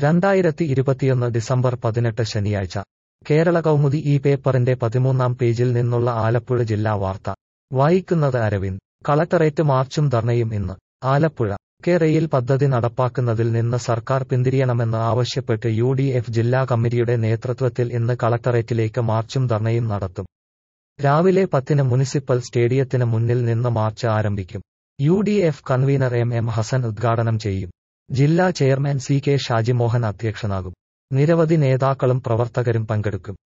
രണ്ടായിരത്തി ഇരുപത്തിയൊന്ന് ഡിസംബർ പതിനെട്ട് ശനിയാഴ്ച കേരള കൗമുദി ഈ പേപ്പറിന്റെ പതിമൂന്നാം പേജിൽ നിന്നുള്ള ആലപ്പുഴ ജില്ലാ വാർത്ത വായിക്കുന്നത് അരവിന്ദ് കളക്ടറേറ്റ് മാർച്ചും ധർണയും ഇന്ന് ആലപ്പുഴ കെ റെയിൽ പദ്ധതി നടപ്പാക്കുന്നതിൽ നിന്ന് സർക്കാർ പിന്തിരിയണമെന്ന് ആവശ്യപ്പെട്ട് യു ഡി എഫ് ജില്ലാ കമ്മിറ്റിയുടെ നേതൃത്വത്തിൽ ഇന്ന് കളക്ടറേറ്റിലേക്ക് മാർച്ചും ധർണയും നടത്തും രാവിലെ പത്തിന് മുനിസിപ്പൽ സ്റ്റേഡിയത്തിന് മുന്നിൽ നിന്ന് മാർച്ച് ആരംഭിക്കും U D F convener M M Hassan ഉദ്ഘാടനം ചെയ്യും ജില്ലാ ചെയർമാൻ സി കെ ഷാജിമോഹൻ അധ്യക്ഷനാകും നിരവധി നേതാക്കളും പ്രവർത്തകരും പങ്കെടുക്കും